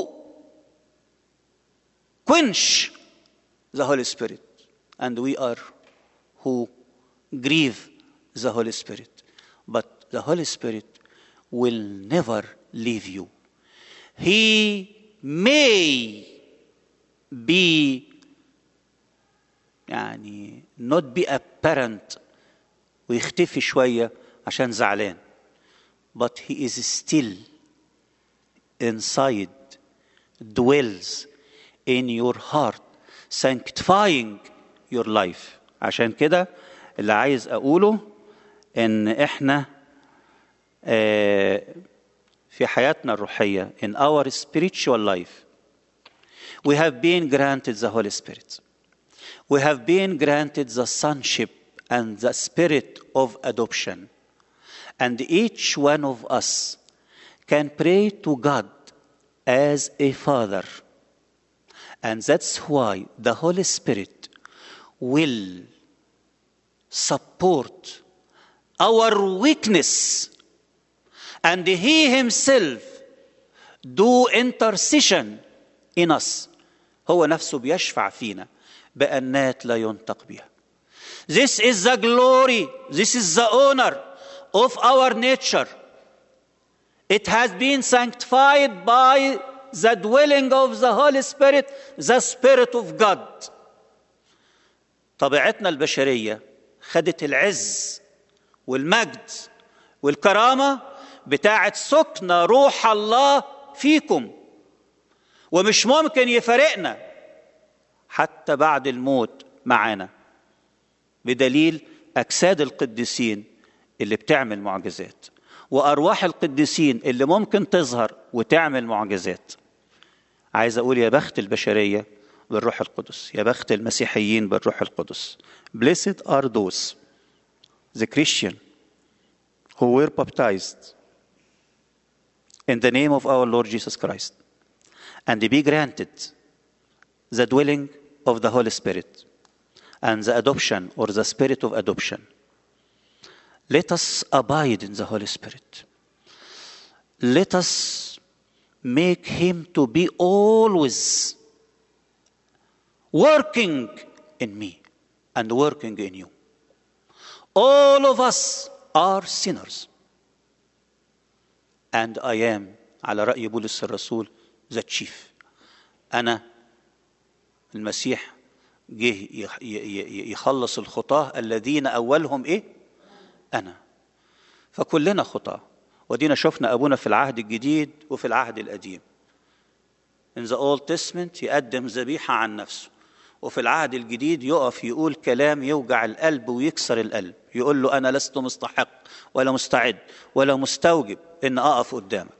quench the Holy Spirit and we are who grieve the Holy Spirit but the Holy Spirit will never leave you he may be يعني not be apparent ويختفي شوية عشان زعلان but he is still inside dwells in your heart sanctifying your life عشان كده اللي عايز أقوله إن إحنا آه، في حياتنا الروحية in our spiritual life we have been granted the Holy Spirit we have been granted the sonship and the spirit of adoption and each one of us can pray to God as a father and that's why the Holy Spirit will support our weakness and he himself do intercession in us هو نفسه بيشفع فينا بأنات لا ينطق بها This is the glory, this is the honor of our nature. It has been sanctified by the dwelling of the Holy Spirit, the Spirit of God. طبيعتنا البشرية خدت العز والمجد والكرامة بتاعت سكن روح الله فيكم ومش ممكن يفارقنا حتى بعد الموت معانا بدليل اجساد القديسين اللي بتعمل معجزات وارواح القديسين اللي ممكن تظهر وتعمل معجزات عايز اقول يا بخت البشريه بالروح القدس يا بخت المسيحيين بالروح القدس blessed are those the Christian who were baptized in the name of our Lord Jesus Christ and be granted the dwelling of the Holy Spirit and the adoption or the spirit of adoption. Let us abide in the Holy Spirit. Let us make Him to be always working in me and working in you. All of us are sinners. And I am, على رأي بولس الرسول, the chief. أنا المسيح جه يخ- ي- ي- يخلص الخطاة الذين أولهم إيه؟ أنا فكلنا خطاة ودينا شفنا أبونا في العهد الجديد وفي العهد القديم In the Old Testament يقدم ذبيحة عن نفسه وفي العهد الجديد يقف يقول كلام يوجع القلب ويكسر القلب يقول له أنا لست مستحق ولا مستعد ولا مستوجب إن أقف قدامك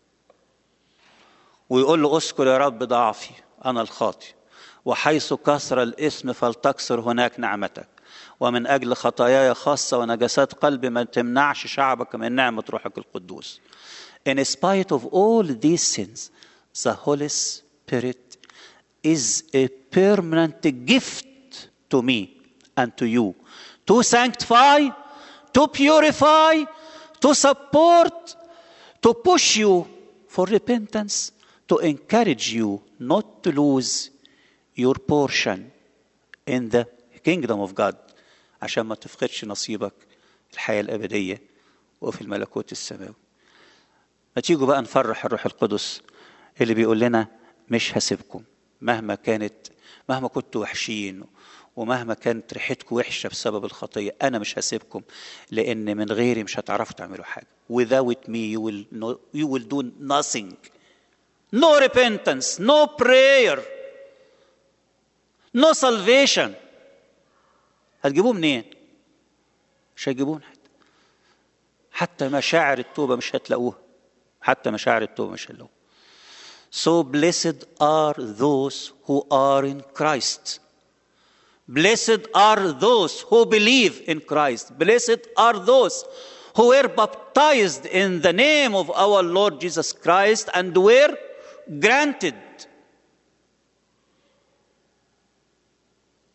ويقول له اذكر يا رب ضعفي انا الخاطي وحيث كثر الاسم فلتكثر هناك نعمتك ومن اجل خطاياي خاصه ونجاسات قلبي ما تمنعش شعبك من نعمه روحك القدوس In spite of all these sins, the Holy Spirit is a permanent gift to me and to you to sanctify, to purify, to support, to push you for repentance, to encourage you not to lose your portion in the kingdom of God عشان ما تفقدش نصيبك في الحياة الأبدية وفي الملكوت السماوي ما تيجوا بقى نفرح الروح القدس اللي بيقول لنا مش هسيبكم مهما كانت مهما كنتوا وحشين ومهما كانت ريحتكم وحشه بسبب الخطيه انا مش هسيبكم لان من غيري مش هتعرفوا تعملوا حاجه without me you will, no, you will do nothing no repentance no prayer no salvation هتجيبوه منين مش هتجيبوه من حد حتى مشاعر التوبه مش هتلاقوها حتى مشاعر التوبه مش هتلاقوها So blessed are those who are in Christ. Blessed are those who believe in Christ. Blessed are those who were baptized in the name of our Lord Jesus Christ and were granted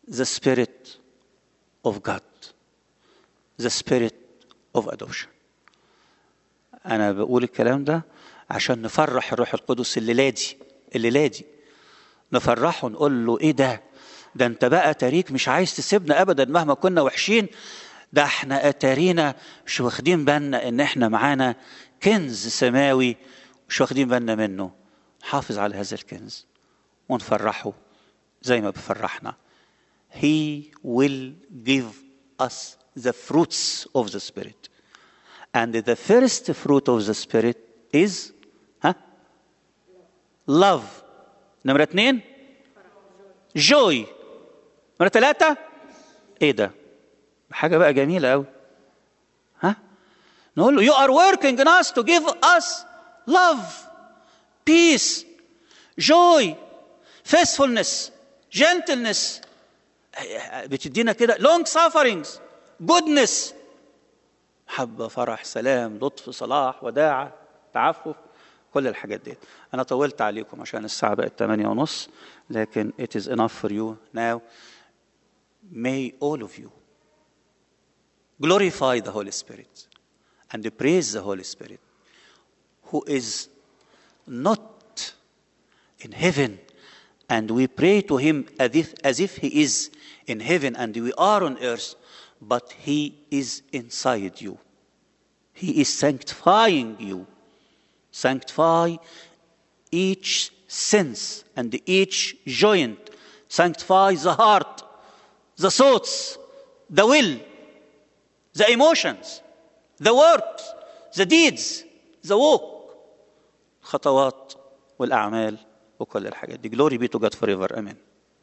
the spirit of God the spirit of adoption انا بقول الكلام ده عشان نفرح الروح القدس الليله دي الليله دي نفرحه نقول له ايه ده ده انت بقى تاريك مش عايز تسيبنا ابدا مهما كنا وحشين ده احنا اتارينا مش واخدين بالنا ان احنا معانا كنز سماوي مش واخدين بالنا منه حافظ على هذا الكنز ونفرحه زي ما بفرحنا He will give us the fruits of the Spirit. And the first fruit of the Spirit is ها love. نمرة اتنين joy. نمرة ثلاثة ايه ده؟ حاجة بقى جميلة أوي. ها؟ نقول له you are working in us to give us love, peace, joy, faithfulness, gentleness. بتدينا كده long sufferings, goodness. محبة فرح سلام لطف صلاح وداعة تعفف كل الحاجات دي أنا طولت عليكم عشان الساعة بقت 8 ونص لكن it is enough for you now may all of you glorify the Holy Spirit and praise the Holy Spirit who is not in heaven and we pray to him as if, as if he is in heaven and we are on earth but he is inside you he is sanctifying you sanctify each sense and each joint sanctify the heart the thoughts the will the emotions the works the deeds the walk الخطوات والأعمال وكل الحاجات دي glory be to God forever amen